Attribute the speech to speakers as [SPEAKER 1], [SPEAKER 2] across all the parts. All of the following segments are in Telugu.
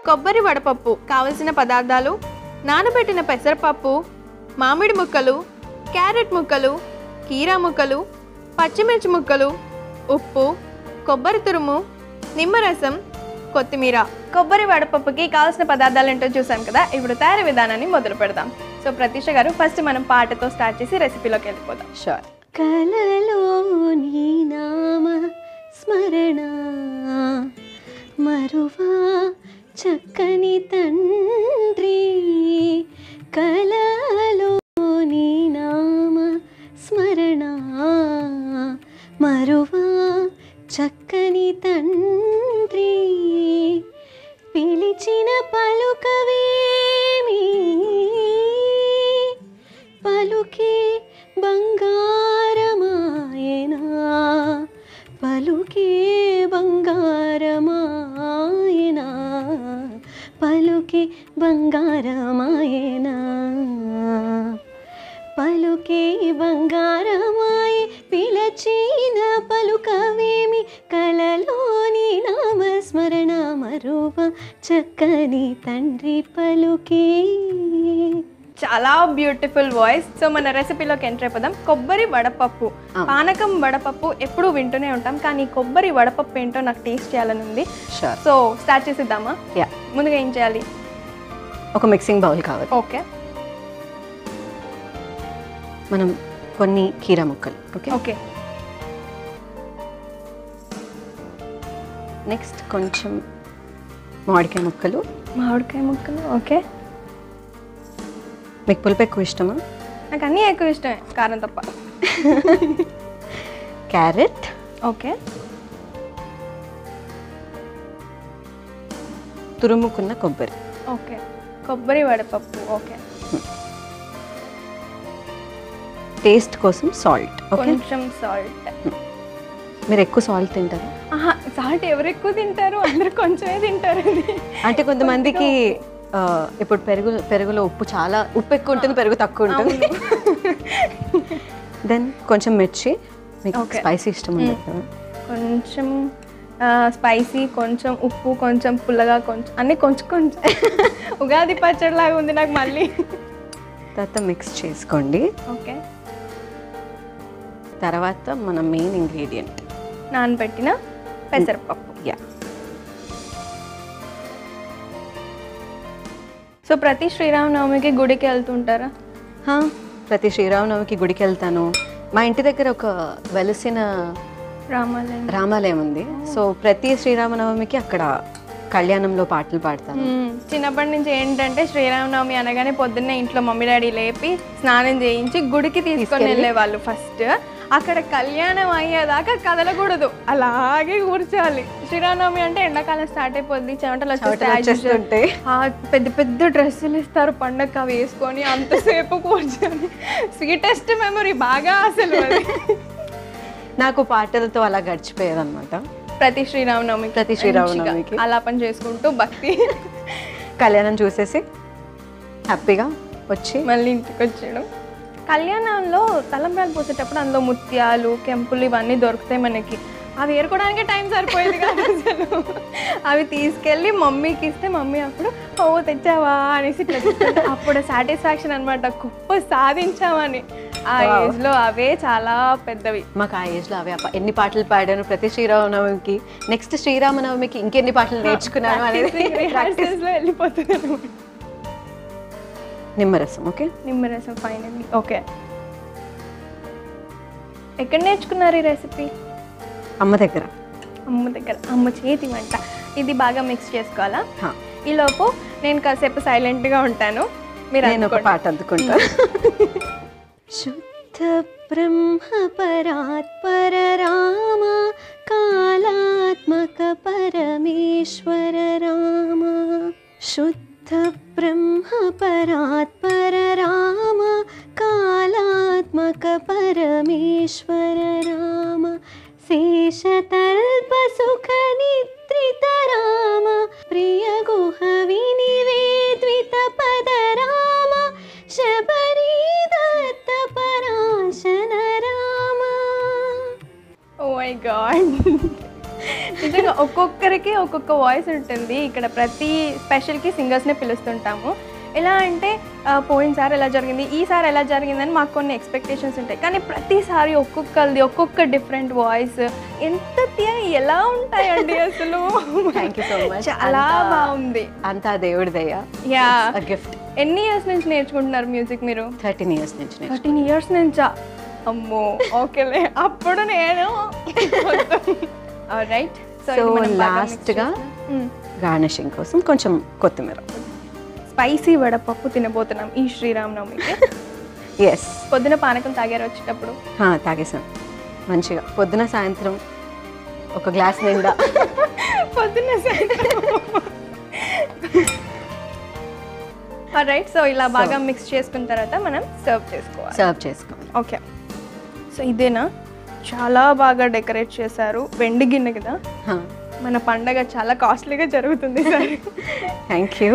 [SPEAKER 1] కొబ్బరి వడపప్పు కావలసిన పదార్థాలు నానబెట్టిన పెసరపప్పు మామిడి ముక్కలు క్యారెట్ ముక్కలు కీరా ముక్కలు పచ్చిమిర్చి ముక్కలు ఉప్పు కొబ్బరి తురుము నిమ్మరసం కొత్తిమీర కొబ్బరి వడపప్పుకి కావాల్సిన పదార్థాలు ఏంటో చూసాం కదా ఇప్పుడు తయారీ విధానాన్ని మొదలు పెడదాం సో ప్రతీష గారు ఫస్ట్ మనం పాటతో స్టార్ట్ చేసి రెసిపీలోకి వెళ్ళిపోదాం
[SPEAKER 2] షూర్
[SPEAKER 3] కలలో నీ నామ స్మరణ మరువా చక్కని తండ్రి కలలో నీ నామ స్మరణ మరువా చక్కని తండ్రి పిలిచిన పలుకవేమి పలుకే బంగారమాయనా పలుకే బంగారమాయనా పలుకే బంగారమాయనా పలుకే బంగారమాయ పిలచిన పలుకవేమి కలలోని నామస్మరణ మరువ చక్కని తండ్రి పలుకే
[SPEAKER 1] చాలా బ్యూటిఫుల్ వాయిస్ సో మన రెసిపీలోకి ఎంటర్ అయిపోదాం కొబ్బరి వడపప్పు పానకం వడపప్పు ఎప్పుడూ వింటూనే ఉంటాం కానీ కొబ్బరి వడపప్పు ఏంటో నాకు టేస్ట్ చేయాలని ఉంది
[SPEAKER 2] షూర్
[SPEAKER 1] సో స్టార్ట్ చేసేద్దామా
[SPEAKER 2] యా
[SPEAKER 1] ముందుగా ఏం చేయాలి
[SPEAKER 2] ఒక మిక్సింగ్ బౌల్ కావాలి
[SPEAKER 1] ఓకే
[SPEAKER 2] మనం కొన్ని కీరా ముక్కలు ఓకే
[SPEAKER 1] ఓకే
[SPEAKER 2] నెక్స్ట్ కొంచెం మామిడికాయ ముక్కలు
[SPEAKER 1] మామిడికాయ ముక్కలు ఓకే
[SPEAKER 2] మీకు పులుపు ఎక్కువ ఇష్టమా
[SPEAKER 1] నాకు అన్నీ ఎక్కువ ఇష్టమే కారం తప్ప
[SPEAKER 2] క్యారెట్
[SPEAKER 1] ఓకే
[SPEAKER 2] తురుముకున్న కొబ్బరి
[SPEAKER 1] ఓకే కొబ్బరి వడపప్పు ఓకే
[SPEAKER 2] టేస్ట్ కోసం సాల్ట్ ఓకే
[SPEAKER 1] కొంచెం సాల్ట్
[SPEAKER 2] మీరు ఎక్కువ సాల్ట్ తింటారా
[SPEAKER 1] ఆహా సాల్ట్ ఎవరు ఎక్కువ తింటారు అందరు కొంచెమే తింటారు
[SPEAKER 2] అంటే కొంతమందికి ఆ, ఇప్పుడు పెరుగు పెరుగులో ఉప్పు చాలా ఉప్పు ఎక్కువ ఉంటుంది పెరుగు తక్కువ ఉంటుంది దెన్ కొంచెం మిర్చి మీకు
[SPEAKER 1] Okay.
[SPEAKER 2] స్పైసీ ఇష్టం ఉండదు కదా
[SPEAKER 1] కొంచెం స్పైసీ కొంచెం ఉప్పు కొంచెం పుల్లగా కొంచెం అన్నీ కొంచెం కొంచెం ఉగాది పచ్చడి లాగా ఉంది నాకు మళ్ళీ
[SPEAKER 2] తర్వాత మిక్స్ చేసుకోండి
[SPEAKER 1] ఓకే
[SPEAKER 2] తర్వాత మన మెయిన్ ఇంగ్రీడియంట్
[SPEAKER 1] నానబెట్టిన పెసరపప్పు
[SPEAKER 2] యా
[SPEAKER 1] సో ప్రతి శ్రీరామనవమికి గుడికి వెళ్తుంటారా
[SPEAKER 2] ప్రతి శ్రీరామనవమికి గుడికి వెళ్తాను మా ఇంటి దగ్గర ఒక వెలసిన
[SPEAKER 1] రామాలయం
[SPEAKER 2] రామాలయం ఉంది సో ప్రతి శ్రీరామనవమికి అక్కడ కళ్యాణంలో పాటలు పాడతాను
[SPEAKER 1] మ్మ్. చిన్నప్పటి నుంచి ఏంటంటే శ్రీరామనవమి అనగానే పొద్దున్నే ఇంట్లో మమ్మీ డాడీ లేపి స్నానం చేయించి గుడికి తీసుకొని వెళ్ళేవాళ్ళు ఫస్ట్ అక్కడ కళ్యాణం అయ్యేదాకా కదలకూడదు అలాగే కూర్చోవాలి శ్రీరామనవమి అంటే ఎండాకాలం స్టార్ట్ అయిపోద్ది చెమటలు
[SPEAKER 2] చెమటలు
[SPEAKER 1] వచ్చేస్తాయి
[SPEAKER 2] వచ్చేస్తుంటే
[SPEAKER 1] ఆ పెద్ద పెద్ద డ్రెస్సులు ఇస్తారు పండగ అవి వేసుకొని అంతసేపు కూర్చొని స్వీటెస్ట్ మెమరీ బాగా అసలు అది.
[SPEAKER 2] నాకు పాటలతో అలా గడిచిపోయేది అనమాట
[SPEAKER 1] ప్రతి శ్రీరామనవమి
[SPEAKER 2] ప్రతి శ్రీరామనవమికి.
[SPEAKER 1] ఆలాపన చేసుకుంటూ భక్తి
[SPEAKER 2] కళ్యాణం చూసేసి హ్యాపీగా వచ్చి
[SPEAKER 1] మళ్ళీ ఇంటికి వచ్చేయడం కళ్యాణంలో తలంబ్రాలు పోసేటప్పుడు అందులో ముత్యాలు కెంపులు ఇవన్నీ దొరుకుతాయి మనకి అవి ఏరుకోవడానికే టైం సరిపోయేది కాదు అసలు అవి తీసుకెళ్ళి మమ్మీకి ఇస్తే మమ్మీ అప్పుడు ఓ తెచ్చావా అనేసి ఇట్లా చెప్తుంటే అప్పుడు సాటిస్ఫాక్షన్ అనమాట గొప్ప సాధించామని ఆ
[SPEAKER 2] Wow.
[SPEAKER 1] ఏజ్లో అవే చాలా పెద్దవి
[SPEAKER 2] మాకు ఆ ఏజ్లో అవే అప్ప- ఎన్ని పాటలు పాడాను ప్రతి శ్రీరామనవమికి నెక్స్ట్ శ్రీరామనవమికి ఇంకెన్ని పాటలు నేర్చుకున్నాను అనేది ప్రాక్టీస్
[SPEAKER 1] రిహార్సల్స్లో వెళ్ళిపోతుంది అనమాట
[SPEAKER 2] నిమ్మరసం ఓకే
[SPEAKER 1] నిమ్మరసం ఫైనల్లీ ఓకే ఎక్కడ నేర్చుకున్నారు ఈ రెసిపీ
[SPEAKER 2] అమ్మ దగ్గర
[SPEAKER 1] అమ్మ దగ్గర అమ్మ చేతి వంట ఇది బాగా మిక్స్ చేసుకోవాలా
[SPEAKER 2] హా.
[SPEAKER 1] ఈలోపు నేను కాసేపు సైలెంట్గా ఉంటాను మీరు
[SPEAKER 2] నేను ఒక
[SPEAKER 1] అనుకోండి.
[SPEAKER 2] పాట అందుకుంటా
[SPEAKER 3] శుద్ధ బ్రహ్మ పరాత్పర రామ కాలాత్మక పరమేశ్వర రామ శుద్ధ బ్రహ్మ పరాత్పర రామ కాలాత్మక పరమేశ్వర రామ శేషతల్ప సుఖ నిద్రిత రామ ప్రియ గుహ వినివేద్విత పద రామ శబరీ దత్త పరాశన రామ
[SPEAKER 1] ఓ మై గాడ్ నిజంగా ఒక్కొక్కరికి ఒక్కొక్క వాయిస్ ఉంటుంది ఇక్కడ ప్రతి స్పెషల్కి సింగర్స్నే పిలుస్తుంటాము ఎలా అంటే ఆ, పోయినసారి ఎలా జరిగింది ఈసారి ఎలా జరిగిందని మాకు కొన్ని ఎక్స్పెక్టేషన్స్ ఉంటాయి కానీ ప్రతిసారి ఒక్కొక్కరిది ఒక్కొక్క డిఫరెంట్ వాయిస్ ఎంత తీయ- ఎలా ఉంటాయండి అసలు
[SPEAKER 2] థ్యాంక్ యూ సో మచ్
[SPEAKER 1] చాలా బాగుంది
[SPEAKER 2] అంతా దేవుడి దయ
[SPEAKER 1] యా
[SPEAKER 2] గిఫ్ట్
[SPEAKER 1] ఎన్ని ఇయర్స్ నుంచి నేర్చుకుంటున్నారు మ్యూజిక్ మీరు
[SPEAKER 2] థర్టీన్ ఇయర్స్ నుంచి నేను
[SPEAKER 1] థర్టీన్ ఇయర్స్ నుంచా అమ్మో ఓకేలే అప్పుడు నేను రైట్
[SPEAKER 2] So, last గా గార్నిషింగ్ కోసం కొంచెం కొత్తిమీర
[SPEAKER 1] స్పైసీ వడపప్పు తినబోతున్నాం ఈ శ్రీరామనవమికి
[SPEAKER 2] ఎస్
[SPEAKER 1] పొద్దున పానకం తాగారు వచ్చేటప్పుడు
[SPEAKER 2] తాగేసాం మంచిగా పొద్దున సాయంత్రం ఒక గ్లాస్ నిండా
[SPEAKER 1] పొద్దున్న రైట్ సో ఇలా బాగా మిక్స్ చేసుకున్న తర్వాత మనం సర్వ్ చేసుకోవాలి
[SPEAKER 2] సర్వ్ చేసుకోండి
[SPEAKER 1] ఓకే సో ఇదేనా చాలా బాగా డెకరేట్ చేశారు వెండి గిన్నె కదా మన పండగ చాలా కాస్ట్లీగా జరుగుతుంది సార్
[SPEAKER 2] థ్యాంక్ యూ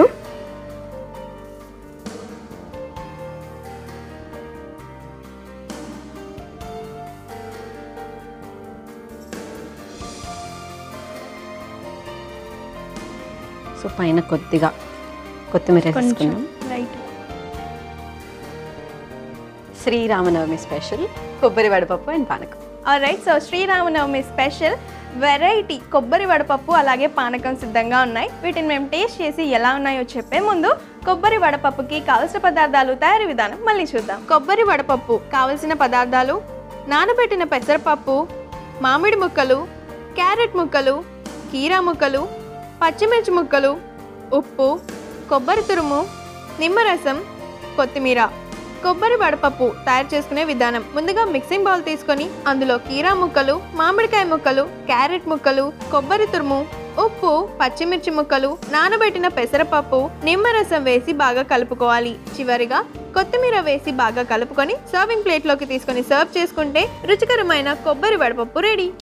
[SPEAKER 2] సో పైన కొద్దిగా కొత్తిమీర
[SPEAKER 1] కొంచెం
[SPEAKER 2] వేసుకున్నాం
[SPEAKER 1] రైట్
[SPEAKER 2] శ్రీరామనవమి స్పెషల్ కొబ్బరి వడపప్పు అండ్ పానకం
[SPEAKER 1] right so Sri Rama Navami special variety కొబ్బరి వడపప్పు అలాగే పానకం సిద్ధంగా ఉన్నాయి వీటిని మేము టేస్ట్ చేసి ఎలా ఉన్నాయో చెప్పే ముందు కొబ్బరి వడపప్పుకి కావలసిన పదార్థాలు తయారీ విధానం మళ్ళీ చూద్దాం కొబ్బరి వడపప్పు కావలసిన పదార్థాలు నానబెట్టిన పెసరపప్పు మామిడి ముక్కలు క్యారెట్ ముక్కలు కీరా ముక్కలు పచ్చిమిర్చి ముక్కలు ఉప్పు కొబ్బరి తురుము నిమ్మరసం కొత్తిమీర కొబ్బరి వడపప్పు తయారు చేసుకునే విధానం ముందుగా మిక్సింగ్ బౌల్ తీసుకొని అందులో కీరా ముక్కలు మామిడికాయ ముక్కలు క్యారెట్ ముక్కలు కొబ్బరి తురుము ఉప్పు పచ్చిమిర్చి ముక్కలు నానబెట్టిన పెసరపప్పు నిమ్మరసం వేసి బాగా కలుపుకోవాలి చివరిగా కొత్తిమీర వేసి బాగా కలుపుకొని సర్వింగ్ ప్లేట్లోకి తీసుకొని సర్వ్ చేసుకుంటే రుచికరమైన కొబ్బరి వడపప్పు రెడీ